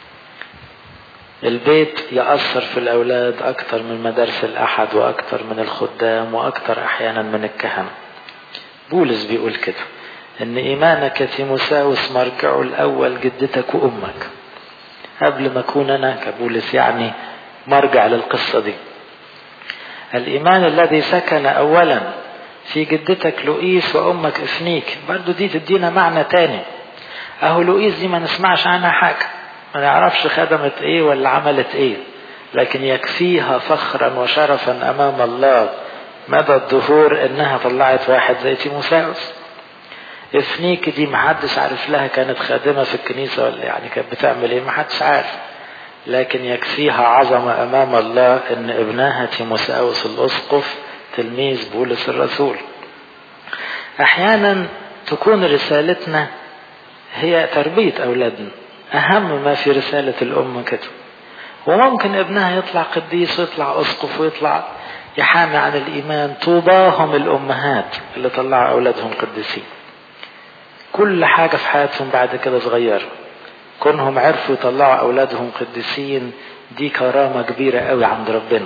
Speaker 1: البيت يأثر في الأولاد أكثر من مدارس الأحد وأكثر من الخدام وأكثر أحيانا من الكهنة بولس بيقول كده ان ايمانك يا تيموساوس مرجعه الاول جدتك وامك قبل ما اكون انا كبولس يعني مرجع للقصة دي الايمان الذي سكن اولا في جدتك لؤيس وامك افنيك برضو دي تدينا معنى تاني اهو لؤيس دي ما نسمعش عنها حاجة ما نعرفش خدمت ايه ولا عملت ايه لكن يكفيها فخرا وشرفا امام الله مدى الظهور انها طلعت واحد زي تيموساوس افنيك دي محدش عارف لها كانت خادمة في الكنيسة ولا يعني كانت بتعمل ايه محدش عارف لكن يكفيها عظمة امام الله ان ابنها تيموساوس الاسقف تلميذ بولس الرسول احيانا تكون رسالتنا هي تربية اولادنا اهم ما في رسالة الام كده وممكن ابنها يطلع قديس ويطلع اسقف ويطلع يحامي عن الايمان طوباهم الامهات اللي طلعوا اولادهم قديسين كل حاجة في حياتهم بعد كده صغيرة كونهم عرفوا يطلعوا أولادهم قديسين دي كرامة كبيرة قوي عند ربنا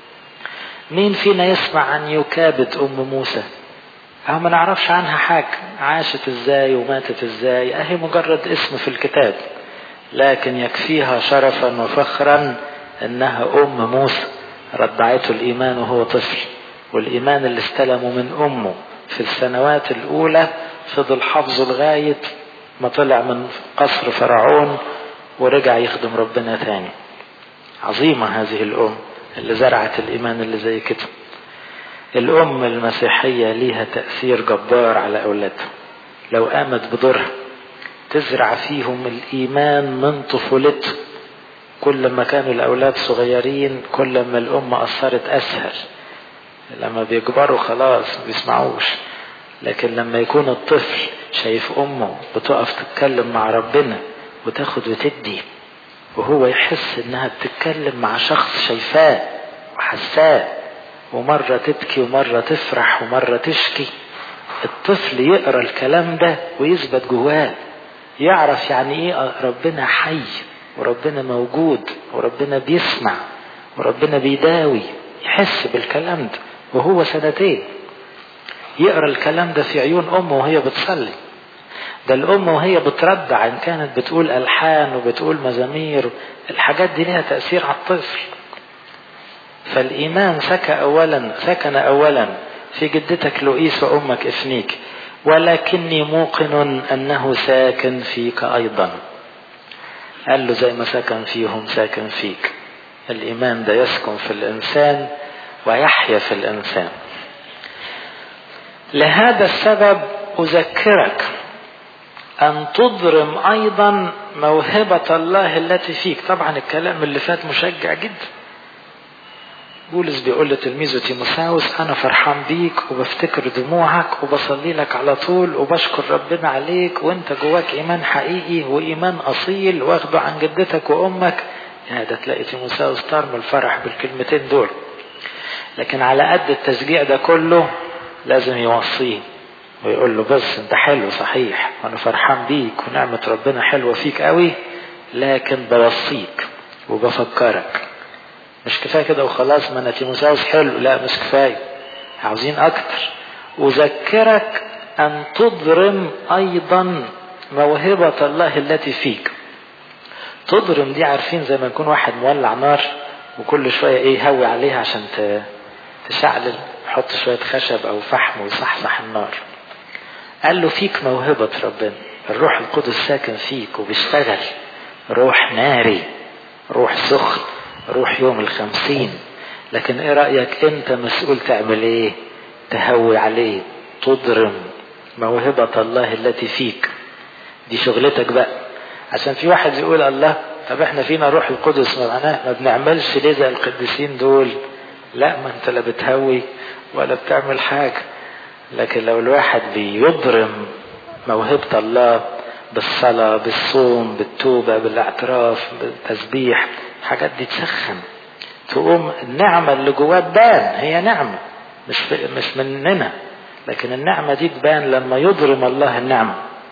Speaker 1: مين فينا يسمع عن يكابد أم موسى أهو ما نعرفش عنها حاجة عاشت ازاي وماتت ازاي أهي مجرد اسم في الكتاب لكن يكفيها شرفا وفخرا انها ام موسى رضعته الايمان وهو طفل والايمان اللي استلمه من امه في السنوات الاولى فضل حافظه لغاية ما طلع من قصر فرعون ورجع يخدم ربنا تاني عظيمة هذه الأم اللي زرعت الإيمان اللي زي كده الأم المسيحية ليها تأثير جبار على أولادها لو قامت بدورها تزرع فيهم الإيمان من طفولتهم كل ما كانوا الأولاد صغيرين كل ما الأم أثرت أسهل لما بيكبروا خلاص بيسمعوش لكن لما يكون الطفل شايف امه بتقف تتكلم مع ربنا وتاخد وتدي وهو يحس انها بتتكلم مع شخص شايفاه وحساه ومرة تبكي ومرة تفرح ومرة تشكي الطفل يقرا الكلام ده ويثبت جواه يعرف يعني ايه ربنا حي وربنا موجود وربنا بيسمع وربنا بيداوي يحس بالكلام ده وهو سنتين يقرا الكلام ده في عيون امه وهي بتصلي ده الام وهي بتردع ان كانت بتقول الحان وبتقول مزامير الحاجات دي لها تاثير على الطفل فالايمان سكن اولا سكن اولا في جدتك لؤيس وامك افنيك ولكني موقن انه ساكن فيك ايضا قال له زي ما سكن فيهم ساكن فيك الايمان ده يسكن في الانسان ويحيا في الانسان لهذا السبب أذكرك أن تضرم أيضا موهبة الله التي فيك طبعا الكلام اللي فات مشجع جدا بولس بيقول لتلميذه تيموساوس أنا فرحان بيك وبفتكر دموعك وبصلي لك على طول وبشكر ربنا عليك وأنت جواك إيمان حقيقي وإيمان أصيل واخده عن جدتك وأمك يعني ده تلاقي تيموساوس طار من الفرح بالكلمتين دول لكن على قد التشجيع ده كله لازم يوصيه ويقول له بس انت حلو صحيح وانا فرحان بيك ونعمة ربنا حلوة فيك قوي لكن بوصيك وبفكرك مش كفاية كده وخلاص ما انا تيموساوس حلو لا مش كفاية عاوزين اكتر اذكرك ان تضرم ايضا موهبة الله التي فيك تضرم دي عارفين زي ما يكون واحد مولع نار وكل شوية ايه يهوي عليها عشان تشعلل يحط شوية خشب أو فحم ويصحصح النار قال له فيك موهبة ربنا الروح القدس ساكن فيك وبيشتغل روح ناري روح سخن روح يوم الخمسين لكن ايه رأيك انت مسؤول تعمل ايه تهوي عليه تضرم موهبة الله التي فيك دي شغلتك بقى عشان في واحد يقول الله طب احنا فينا روح القدس ما معناه ما بنعملش ليه زي القديسين دول لا ما انت لا بتهوي ولا بتعمل حاجة لكن لو الواحد بيضرم موهبة الله بالصلاة بالصوم بالتوبة بالاعتراف بالتسبيح الحاجات دي تسخن تقوم النعمة اللي جواه تبان هي نعمة مش مش مننا لكن النعمة دي تبان لما يضرم الله النعمة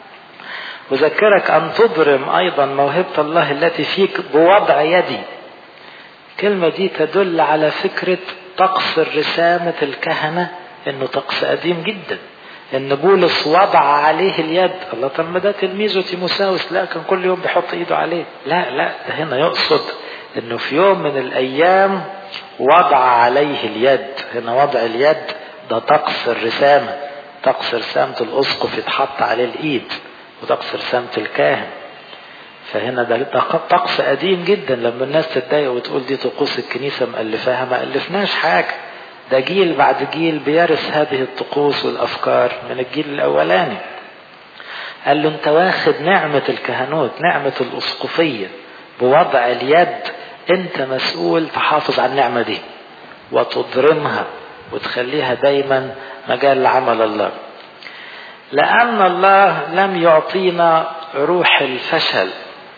Speaker 1: أذكرك أن تضرم أيضا موهبة الله التي فيك بوضع يدي الكلمة دي تدل على فكرة طقس الرسامة الكهنة انه طقس قديم جدا ان بولس وضع عليه اليد الله طب ما ده تلميذه تيموساوس لا كان كل يوم بيحط ايده عليه لا لا ده هنا يقصد انه في يوم من الايام وضع عليه اليد هنا وضع اليد ده طقس الرسامه طقس رسامه الاسقف يتحط عليه الايد وطقس رسامه الكاهن فهنا ده طقس قديم جدا لما الناس تتضايق وتقول دي طقوس الكنيسه مألفاها ما ألفناش حاجه ده جيل بعد جيل بيرث هذه الطقوس والافكار من الجيل الاولاني قال له انت واخد نعمه الكهنوت نعمه الاسقفيه بوضع اليد انت مسؤول تحافظ على النعمه دي وتضرمها وتخليها دايما مجال لعمل الله لان الله لم يعطينا روح الفشل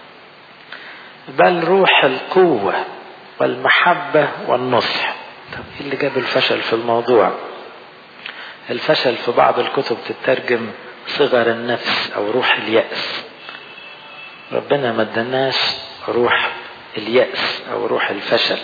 Speaker 1: بل روح القوه والمحبه والنصح طب ايه اللي جاب الفشل في الموضوع الفشل في بعض الكتب تترجم صغر النفس او روح اليأس ربنا ما ادناش روح اليأس او روح الفشل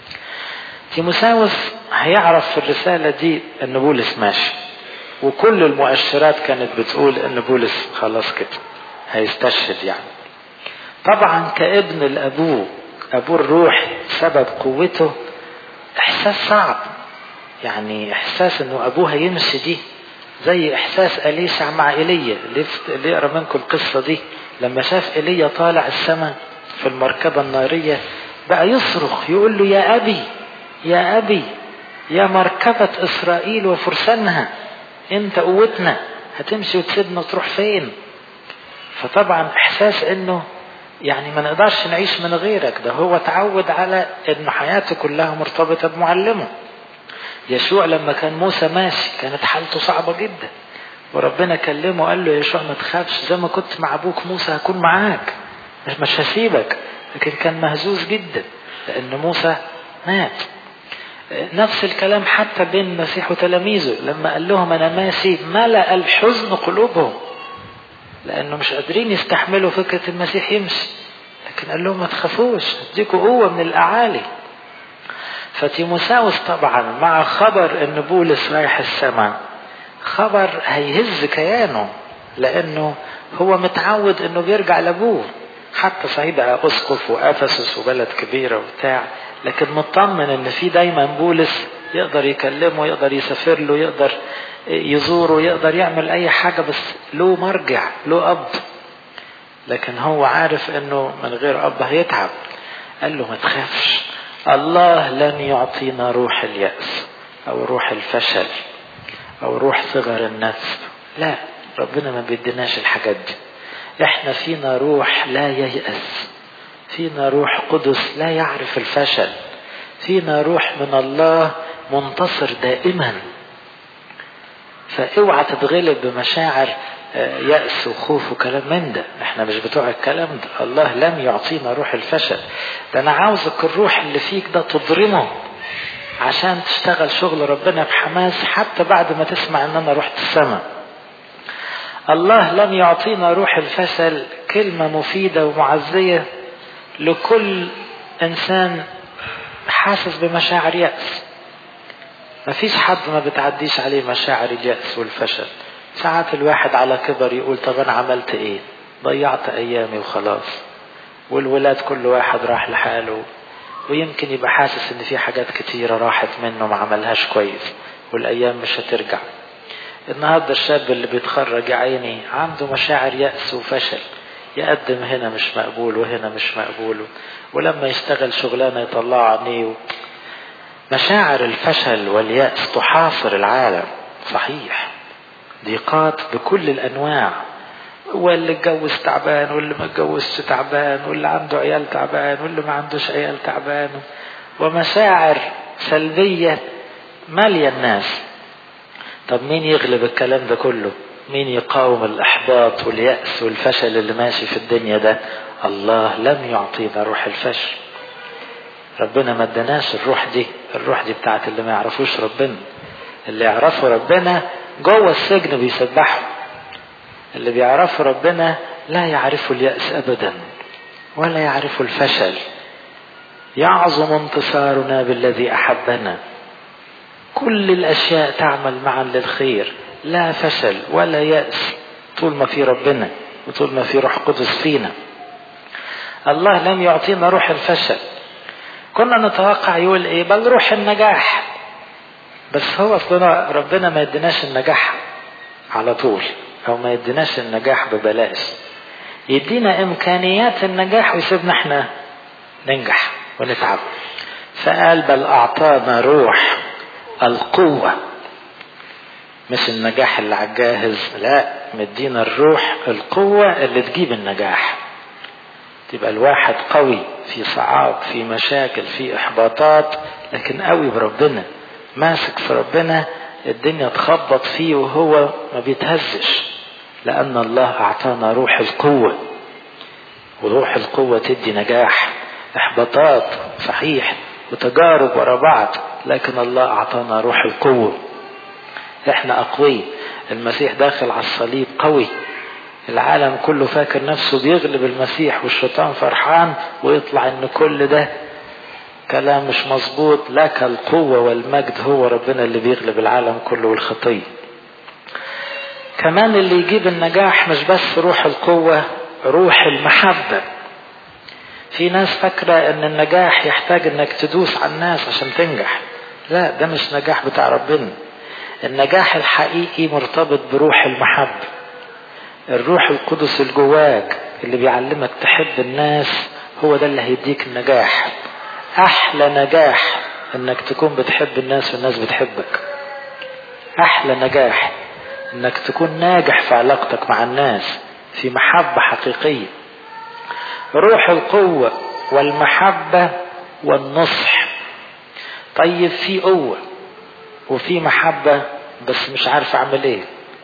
Speaker 1: تيموساوس هيعرف في الرسالة دي ان بولس ماشي وكل المؤشرات كانت بتقول ان بولس خلاص كده هيستشهد يعني طبعا كابن لابوه ابوه الروح سبب قوته احساس صعب يعني احساس انه ابوه هيمشي دي زي احساس اليشع مع ايليا اللي يقرا منكم القصه دي لما شاف ايليا طالع السماء في المركبه الناريه بقى يصرخ يقول له يا ابي يا ابي يا مركبه اسرائيل وفرسانها انت قوتنا هتمشي وتسيبنا وتروح فين فطبعا احساس انه يعني ما نقدرش نعيش من غيرك ده هو تعود على ان حياته كلها مرتبطه بمعلمه يشوع لما كان موسى ماشي كانت حالته صعبه جدا وربنا كلمه قال له يشوع ما تخافش زي ما كنت مع ابوك موسى هكون معاك مش مش هسيبك لكن كان مهزوز جدا لان موسى مات نفس الكلام حتى بين المسيح وتلاميذه لما قال لهم انا ماشي ملأ الحزن قلوبهم لانه مش قادرين يستحملوا فكره المسيح يمشي لكن قال لهم ما تخافوش اديكوا قوه من الاعالي فتيموساوس طبعا مع خبر ان بولس رايح السماء خبر هيهز كيانه لانه هو متعود انه بيرجع لابوه حتى صحيح بقى اسقف وافسس وبلد كبيره وبتاع لكن مطمن ان في دايما بولس يقدر يكلمه يقدر يسافر له يقدر يزوره يقدر يعمل اي حاجه بس له مرجع له اب لكن هو عارف انه من غير اب هيتعب قال له ما تخافش الله لن يعطينا روح اليأس او روح الفشل او روح صغر النفس لا ربنا ما بيديناش الحاجات دي احنا فينا روح لا ييأس فينا روح قدس لا يعرف الفشل فينا روح من الله منتصر دائما فاوعى تتغلب بمشاعر يأس وخوف وكلام من ده احنا مش بتوع الكلام ده الله لم يعطينا روح الفشل ده انا عاوزك الروح اللي فيك ده تضرمه عشان تشتغل شغل ربنا بحماس حتى بعد ما تسمع ان انا رحت السماء الله لم يعطينا روح الفشل كلمة مفيدة ومعزية لكل انسان حاسس بمشاعر يأس مفيش حد ما بتعديش عليه مشاعر اليأس والفشل ساعات الواحد على كبر يقول طب انا عملت ايه ضيعت ايامي وخلاص والولاد كل واحد راح لحاله ويمكن يبقى حاسس ان في حاجات كتيرة راحت منه ما عملهاش كويس والايام مش هترجع النهاردة الشاب اللي بيتخرج يا عيني عنده مشاعر يأس وفشل يقدم هنا مش مقبول وهنا مش مقبول ولما يشتغل شغلانة يطلع عينيه مشاعر الفشل واليأس تحاصر العالم صحيح ضيقات بكل الأنواع واللي اتجوز تعبان واللي ما اتجوزش تعبان واللي عنده عيال تعبان واللي ما عندوش عيال تعبان ومشاعر سلبية مالية الناس طب مين يغلب الكلام ده كله مين يقاوم الإحباط واليأس والفشل اللي ماشي في الدنيا ده الله لم يعطينا روح الفشل ربنا ما اداناش الروح دي الروح دي بتاعت اللي ما يعرفوش ربنا اللي يعرفوا ربنا جوه السجن بيسبحوا اللي بيعرفوا ربنا لا يعرفوا اليأس أبدا ولا يعرفوا الفشل يعظم انتصارنا بالذي أحبنا كل الأشياء تعمل معا للخير لا فشل ولا يأس طول ما في ربنا وطول ما في روح قدس فينا الله لم يعطينا روح الفشل كنا نتوقع يقول ايه بل روح النجاح بس هو اصلنا ربنا ما يديناش النجاح على طول او ما يديناش النجاح ببلاش يدينا امكانيات النجاح ويسيبنا احنا ننجح ونتعب فقال بل اعطانا روح القوة مش النجاح اللي على الجاهز لا مدينا الروح القوة اللي تجيب النجاح تبقى الواحد قوي في صعاب في مشاكل في احباطات لكن قوي بربنا ماسك في ربنا الدنيا تخبط فيه وهو ما بيتهزش لأن الله أعطانا روح القوة وروح القوة تدي نجاح إحباطات صحيح وتجارب ورا بعض لكن الله أعطانا روح القوة إحنا أقوي المسيح داخل على الصليب قوي العالم كله فاكر نفسه بيغلب المسيح والشيطان فرحان ويطلع ان كل ده كلام مش مظبوط لك القوة والمجد هو ربنا اللي بيغلب العالم كله والخطية كمان اللي يجيب النجاح مش بس روح القوة روح المحبة في ناس فاكرة ان النجاح يحتاج انك تدوس على الناس عشان تنجح لا ده مش نجاح بتاع ربنا النجاح الحقيقي مرتبط بروح المحبة الروح القدس اللي جواك اللي بيعلمك تحب الناس هو ده اللي هيديك النجاح احلى نجاح انك تكون بتحب الناس والناس بتحبك احلى نجاح انك تكون ناجح في علاقتك مع الناس في محبة حقيقية روح القوة والمحبة والنصح طيب في قوة وفي محبة بس مش عارف اعمل ايه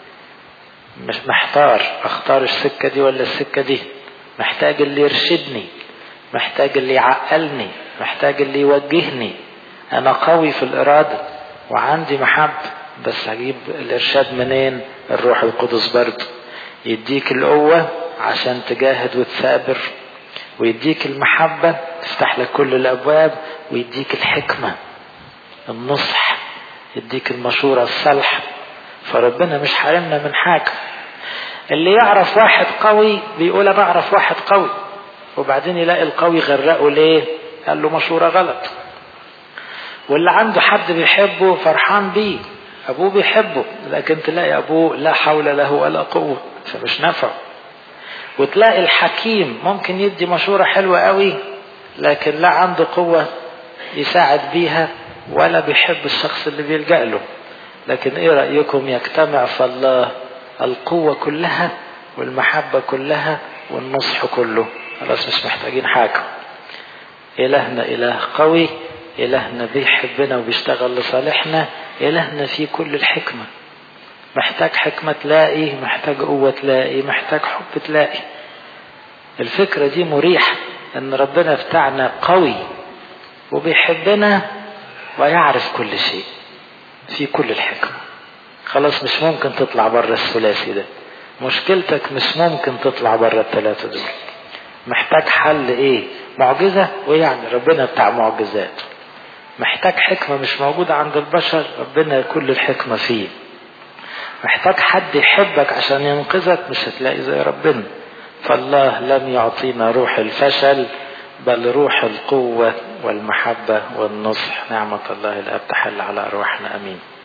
Speaker 1: مش محتار اختار السكة دي ولا السكة دي محتاج اللي يرشدني محتاج اللي يعقلني محتاج اللي يوجهني انا قوي في الارادة وعندي محبة بس هجيب الارشاد منين الروح القدس برضه يديك القوة عشان تجاهد وتثابر ويديك المحبة تفتح لك كل الابواب ويديك الحكمة النصح يديك المشورة الصالحة فربنا مش حارمنا من حاجة اللي يعرف واحد قوي بيقول انا اعرف واحد قوي وبعدين يلاقي القوي غرقه ليه قال له مشورة غلط واللي عنده حد بيحبه فرحان بيه ابوه بيحبه لكن تلاقي ابوه لا حول له ولا قوة فمش نفع وتلاقي الحكيم ممكن يدي مشورة حلوة قوي لكن لا عنده قوة يساعد بيها ولا بيحب الشخص اللي بيلجأ له لكن ايه رأيكم يجتمع في الله القوة كلها والمحبة كلها والنصح كله خلاص مش محتاجين حاجة إلهنا إله قوي إلهنا بيحبنا وبيشتغل لصالحنا إلهنا فيه كل الحكمة محتاج حكمة تلاقي محتاج قوة تلاقي محتاج حب تلاقي الفكرة دي مريحة ان ربنا بتاعنا قوي وبيحبنا ويعرف كل شيء في كل الحكمة خلاص مش ممكن تطلع بره الثلاثي ده مشكلتك مش ممكن تطلع بره الثلاثة دول محتاج حل ايه معجزة ويعني ربنا بتاع معجزات محتاج حكمة مش موجودة عند البشر ربنا كل الحكمة فيه محتاج حد يحبك عشان ينقذك مش هتلاقي زي ربنا فالله لم يعطينا روح الفشل بل روح القوة والمحبة والنصح نعمة الله الأب تحل على أرواحنا أمين